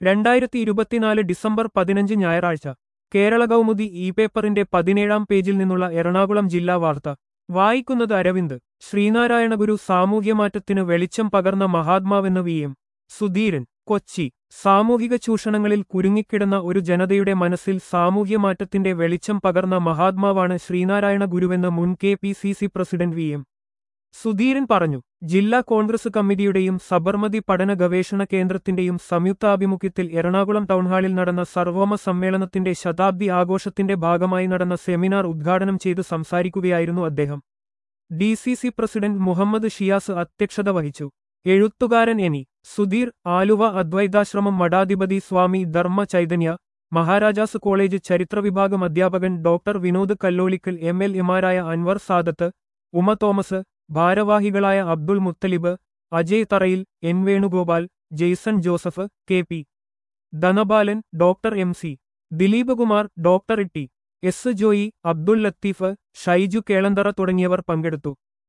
രണ്ടായിരത്തി ഇരുപത്തിനാല് ഡിസംബർ പതിനഞ്ച് ഞായറാഴ്ച കേരള കൗമുദി ഇ പേപ്പറിന്റെ പതിനേഴാം പേജിൽ നിന്നുള്ള എറണാകുളം ജില്ലാ വാർത്ത വായിക്കുന്നത് അരവിന്ദ് ശ്രീനാരായണ ഗുരു സാമൂഹ്യമാറ്റത്തിന് വെളിച്ചം പകർന്ന മഹാത്മാവെന്ന് വി എം സുധീരൻ കൊച്ചി സാമൂഹിക ചൂഷണങ്ങളിൽ കുരുങ്ങിക്കിടന്ന ഒരു ജനതയുടെ മനസ്സിൽ സാമൂഹ്യമാറ്റത്തിന്റെ വെളിച്ചം പകർന്ന മഹാത്മാവാണ് ശ്രീനാരായണ ഗുരുവെന്ന് മുൻ K P C C president V M Sudheeran പറഞ്ഞു ജില്ലാ കോൺഗ്രസ് കമ്മിറ്റിയുടെയും സബർമതി പഠന ഗവേഷണ കേന്ദ്രത്തിന്റെയും സംയുക്താഭിമുഖ്യത്തിൽ എറണാകുളം ടൗൺഹാളിൽ നടന്ന സർവോമ സമ്മേളനത്തിന്റെ ശതാബ്ദി ആഘോഷത്തിന്റെ ഭാഗമായി നടന്ന സെമിനാർ ഉദ്ഘാടനം ചെയ്ത് സംസാരിക്കുകയായിരുന്നു അദ്ദേഹം D C C president Muhammad Shiyas അധ്യക്ഷത വഹിച്ചു എഴുത്തുകാരൻ എനി സുധീർ ആലുവ അദ്വൈതാശ്രമം മഠാധിപതി സ്വാമി ധർമ്മ ചൈതന്യ മഹാരാജാസ് കോളേജ് ചരിത്രവിഭാഗം അധ്യാപകൻ doctor Vinod Kallolickal M L എമാരായ അൻവർ സാദത്ത് ഉമ തോമസ് ഭാരവാഹികളായ Abdul Muthalib Ajay Tharayil N Venugopal Jaison Joseph K P Dhanabalan doctor M C Dileep Kumar doctor Itty S Joy Abdul Latheef Shaiju Kelanthara തുടങ്ങിയവർ പങ്കെടുത്തു